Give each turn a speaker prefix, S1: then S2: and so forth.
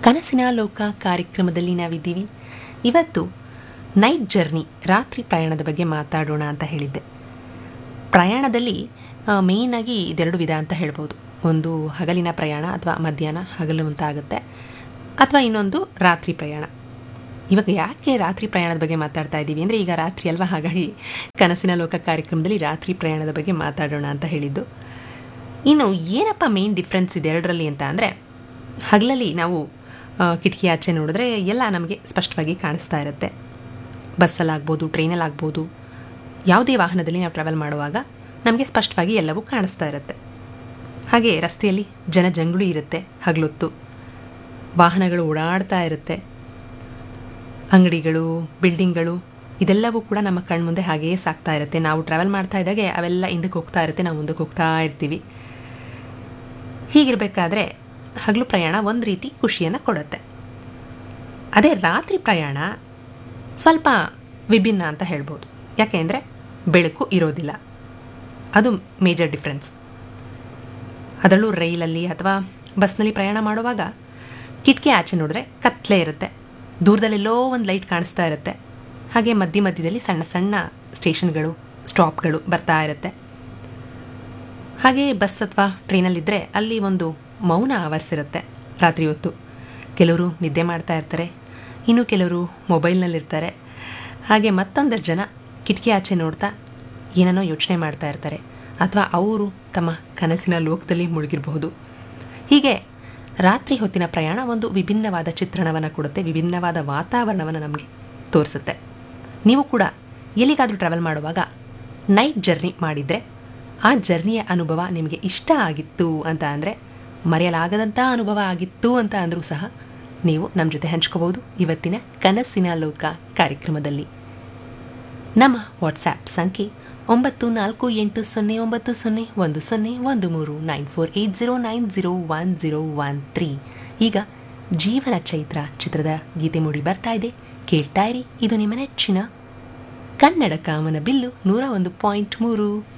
S1: ಕನಸಿನ ಲೋಕ ಕಾರ್ಯಕ್ರಮದಲ್ಲಿ ನಾವಿದ್ದೀವಿ ಇವತ್ತು ನೈಟ್ ಜರ್ನಿ ರಾತ್ರಿ ಪ್ರಯಾಣದ ಬಗ್ಗೆ ಮಾತಾಡೋಣ ಅಂತ ಹೇಳಿದ್ದೆ ಪ್ರಯಾಣದಲ್ಲಿ ಮೇಯ್ನಾಗಿ ಇದೆರಡು ವಿಧ ಅಂತ ಹೇಳ್ಬೋದು ಒಂದು ಹಗಲಿನ ಪ್ರಯಾಣ ಅಥವಾ ಮಧ್ಯಾಹ್ನ ಹಗಲು ಅಂತ ಆಗುತ್ತೆ ಅಥವಾ ಇನ್ನೊಂದು ರಾತ್ರಿ ಪ್ರಯಾಣ ಇವಾಗ ಯಾಕೆ ರಾತ್ರಿ ಪ್ರಯಾಣದ ಬಗ್ಗೆ ಮಾತಾಡ್ತಾ ಇದ್ದೀವಿ ಅಂದರೆ ಈಗ ರಾತ್ರಿ ಅಲ್ವಾ ಹಾಗಾಗಿ ಕನಸಿನ ಲೋಕ ಕಾರ್ಯಕ್ರಮದಲ್ಲಿ ರಾತ್ರಿ ಪ್ರಯಾಣದ ಬಗ್ಗೆ ಮಾತಾಡೋಣ ಅಂತ ಹೇಳಿದ್ದು ಇನ್ನು ಏನಪ್ಪ ಮೇನ್ ಡಿಫ್ರೆನ್ಸ್ ಇದೆ ಎರಡರಲ್ಲಿ ಅಂತ ಅಂದರೆ ಹಗಲಲ್ಲಿ ನಾವು ಆ, ಕಿಟಕಿ ಆಚೆ ನೋಡಿದ್ರೆ ಎಲ್ಲ ನಮಗೆ ಸ್ಪಷ್ಟವಾಗಿ ಕಾಣಿಸ್ತಾ ಇರುತ್ತೆ ಬಸ್ಸಲ್ಲಾಗ್ಬೋದು ಟ್ರೈನಲ್ಲಾಗ್ಬೋದು ಯಾವುದೇ ವಾಹನದಲ್ಲಿ ನಾವು ಟ್ರಾವೆಲ್ ಮಾಡುವಾಗ ನಮಗೆ ಸ್ಪಷ್ಟವಾಗಿ ಎಲ್ಲವೂ ಕಾಣಿಸ್ತಾ ಇರುತ್ತೆ ಹಾಗೆ ರಸ್ತೆಯಲ್ಲಿ ಜನಜಂಗುಳಿ ಇರುತ್ತೆ ಹಗಲೊತ್ತು ವಾಹನಗಳು ಓಡಾಡ್ತಾ ಇರುತ್ತೆ ಅಂಗಡಿಗಳು ಬಿಲ್ಡಿಂಗ್ಗಳು ಇದೆಲ್ಲವೂ ಕೂಡ ನಮ್ಮ ಕಣ್ಮುಂದೆ ಹಾಗೆಯೇ ಸಾಕ್ತಾ ಇರುತ್ತೆ ನಾವು ಟ್ರಾವೆಲ್ ಮಾಡ್ತಾ ಇದ್ದಾಗೆ ಅವೆಲ್ಲ ಹಿಂದಕ್ಕೆ ಹೋಗ್ತಾ ಇರುತ್ತೆ ನಾವು ಮುಂದಕ್ಕೆ ಹೋಗ್ತಾ ಇರ್ತೀವಿ ಹೀಗಿರಬೇಕಾದ್ರೆ ಹಗಲು ಪ್ರಯಾಣ ಒಂದು ರೀತಿ ಖುಷಿಯನ್ನು ಕೊಡುತ್ತೆ ಅದೇ ರಾತ್ರಿ ಪ್ರಯಾಣ ಸ್ವಲ್ಪ ವಿಭಿನ್ನ ಅಂತ ಹೇಳ್ಬೋದು ಯಾಕೆ ಅಂದರೆ ಬೆಳಕು ಇರೋದಿಲ್ಲ ಅದು ಮೇಜರ್ ಡಿಫ್ರೆನ್ಸ್ ಅದರಲ್ಲೂ ರೈಲಲ್ಲಿ ಅಥವಾ ಬಸ್ನಲ್ಲಿ ಪ್ರಯಾಣ ಮಾಡುವಾಗ ಕಿಟಕಿ ಆಚೆ ನೋಡಿದ್ರೆ ಕತ್ಲೆ ಇರುತ್ತೆ ದೂರದಲ್ಲೆಲ್ಲೋ ಒಂದು ಲೈಟ್ ಕಾಣಿಸ್ತಾ ಇರುತ್ತೆ ಹಾಗೆ ಮಧ್ಯ ಮಧ್ಯದಲ್ಲಿ ಸಣ್ಣ ಸಣ್ಣ ಸ್ಟೇಷನ್ಗಳು ಸ್ಟಾಪ್ಗಳು ಬರ್ತಾ ಇರುತ್ತೆ ಹಾಗೆ ಬಸ್ ಅಥವಾ ಟ್ರೈನಲ್ಲಿದ್ದರೆ ಅಲ್ಲಿ ಒಂದು ಮೌನ ಆವರಿಸಿರುತ್ತೆ ರಾತ್ರಿ ಹೊತ್ತು ಕೆಲವರು ನಿದ್ದೆ ಮಾಡ್ತಾ ಇರ್ತಾರೆ ಇನ್ನು ಕೆಲವರು ಮೊಬೈಲ್ನಲ್ಲಿರ್ತಾರೆ ಹಾಗೆ ಮತ್ತೊಂದಷ್ಟು ಜನ ಕಿಟಕಿ ಆಚೆ ನೋಡ್ತಾ ಏನನ್ನೋ ಯೋಚನೆ ಮಾಡ್ತಾ ಇರ್ತಾರೆ ಅಥವಾ ಅವರು ತಮ್ಮ ಕನಸಿನ ಲೋಕದಲ್ಲಿ ಮುಳುಗಿರಬಹುದು ಹೀಗೆ ರಾತ್ರಿ ಹೊತ್ತಿನ ಪ್ರಯಾಣ ಒಂದು ವಿಭಿನ್ನವಾದ ಚಿತ್ರಣವನ್ನು ಕೊಡುತ್ತೆ ವಿಭಿನ್ನವಾದ ವಾತಾವರಣವನ್ನು ನಮಗೆ ತೋರಿಸುತ್ತೆ ನೀವು ಕೂಡ ಎಲ್ಲಿಗಾದರೂ ಟ್ರಾವೆಲ್ ಮಾಡುವಾಗ ನೈಟ್ ಜರ್ನಿ ಮಾಡಿದರೆ ಆ ಜರ್ನಿಯ ಅನುಭವ ನಿಮಗೆ ಇಷ್ಟ ಆಗಿತ್ತು ಅಂತ ಅಂದರೆ ಮರೆಯಲಾಗದಂಥ ಅನುಭವ ಆಗಿತ್ತು ಅಂತ ಅಂದರೂ ಸಹ ನೀವು ನಮ್ಮ ಜೊತೆ ಹಂಚ್ಕೋಬಹುದು ಇವತ್ತಿನ ಕನಸಿನ ಲೋಕ ಕಾರ್ಯಕ್ರಮದಲ್ಲಿ ನಮ್ಮ ವಾಟ್ಸ್ಯಾಪ್ ಸಂಖ್ಯೆ ಒಂಬತ್ತು ನಾಲ್ಕು ಎಂಟು ಸೊನ್ನೆ ಒಂಬತ್ತು ಸೊನ್ನೆ ಒಂದು ಸೊನ್ನೆ ಒಂದು ಮೂರು nine four eight zero nine zero one zero one three ಈಗ ಜೀವನ ಚೈತ್ರ ಚಿತ್ರದ ಗೀತೆ ಮೂಡಿ ಬರ್ತಾ ಇದೆ ಕೇಳ್ತಾ ಇರಿ ಇದು ನಿಮ್ಮ ನೆಚ್ಚಿನ ಕನ್ನಡ ಕಾಮನ ಬಿಲ್ಲು ನೂರ ಒಂದು ಪಾಯಿಂಟ್ ಮೂರು